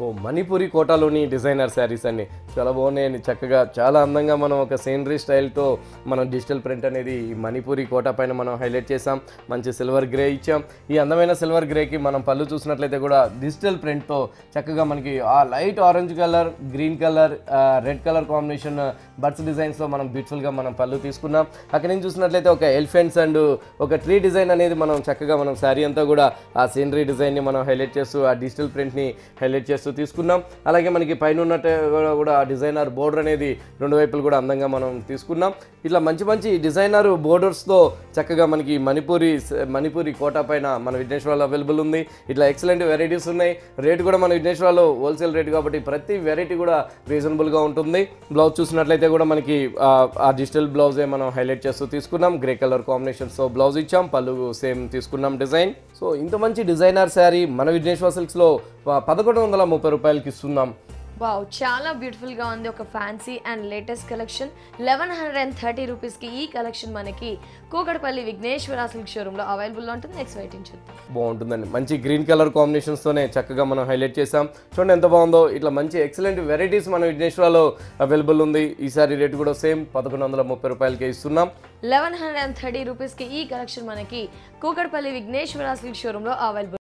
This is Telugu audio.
సో మణిపురి కోటాలోని డిజైనర్ శారీస్ అన్ని చాలా బాగున్నాయండి చక్కగా చాలా అందంగా మనం ఒక సీనరీ స్టైల్తో మనం డిజిటల్ ప్రింట్ అనేది ఈ మణిపురి కోట పైన మనం హైలైట్ చేసాం మంచి సిల్వర్ గ్రే ఇచ్చాం ఈ అందమైన సిల్వర్ గ్రేకి మనం పళ్ళు చూసినట్లయితే కూడా డిజిటల్ ప్రింట్తో చక్కగా మనకి ఆ light orange colour green colour red colour combination birds డిజైన్స్తో మనం బ్యూటిఫుల్గా మనం పళ్ళు తీసుకున్నాం అక్కడి నుంచి చూసినట్లయితే ఒక ఎలిఫెంట్స్ అండ్ ఒక ట్రీ డిజైన్ అనేది మనం చక్కగా మనం శారీ అంతా కూడా ఆ సీనరీ డిజైన్ని మనం హైలైట్ చేస్తూ ఆ డిజిటల్ ప్రింట్ని హైలైట్ చేస్తూ తీసుకున్నాం అలాగే మనకి పైన ఉన్నట్టు కూడా- కూడా ఆ డిజైనర్ బోర్డర్ అనేది రెండు వైపులు కూడా అందంగా మనం తీసుకున్నాం ఇట్లా మంచి మంచి డిజైనర్ బోర్డర్స్తో చక్కగా మనకి మణిపూరి మణిపూరి కోట పైన మన విఘ్నేశ్వరాలు అవైలబుల్ ఉంది ఇట్లా ఎక్సలెంట్ వెరైటీస్ ఉన్నాయి రేట్ కూడా మన విఘ్నేశ్వరాలు హోల్సేల్ రేట్ కాబట్టి ప్రతి వెరైటీ కూడా రీజనబుల్గా ఉంటుంది బ్లౌజ్ చూసినట్లయితే కూడా మనకి ఆ, ఆ డిజిటల్ బ్లౌజే మనం హైలైట్ చేస్తూ తీసుకున్నాం గ్రే కలర్ కాంబినేషన్స్తో బ్లౌజ్ ఇచ్చాం పళ్ళు సేమ్ తీసుకున్నాం డిజైన్ సో ఇంత మంచి డిజైనర్ శారీ మన విఘ్నేశ్వర సిల్క్స్లో పదకొండు వందల ముప్పై రూపాయలకి ఇస్తున్నాం వావ్ చాలా బ్యూటిఫుల్ గా ఉంది ఒక fancy and latest collection eleven hundred and thirty rupees కి ఈ కలెక్షన్ మనకి కూకట్పల్లి విఘ్నేశ్వర సిల్క్ షోరూమ్ లో అవైలబుల్ ఉంటుంది నెక్స్ట్ వెయిటింగ్ చూద్దాం బాగుంటుందండి మంచి గ్రీన్ కలర్ కాంబినేషన్స్తోనే చక్కగా మనం హైలైట్ చేసాం చూడండి ఎంత బాగుందో ఇట్లా మంచి ఎక్సలెంట్ వెరైటీస్ మన విఘ్నేశ్వరాలో అవైలబుల్ ఉంది ఈసారి రేట్ కూడా సేమ్ పదకొండు వందల ముప్పై రూపాయలకే ఇస్తున్నాం eleven hundred and thirty rupees కి ఈ కలెక్షన్ మనకి కూకట్పల్లి విఘ్నేశ్వర సిల్క్ షోరూమ్ లో అవైలబుల్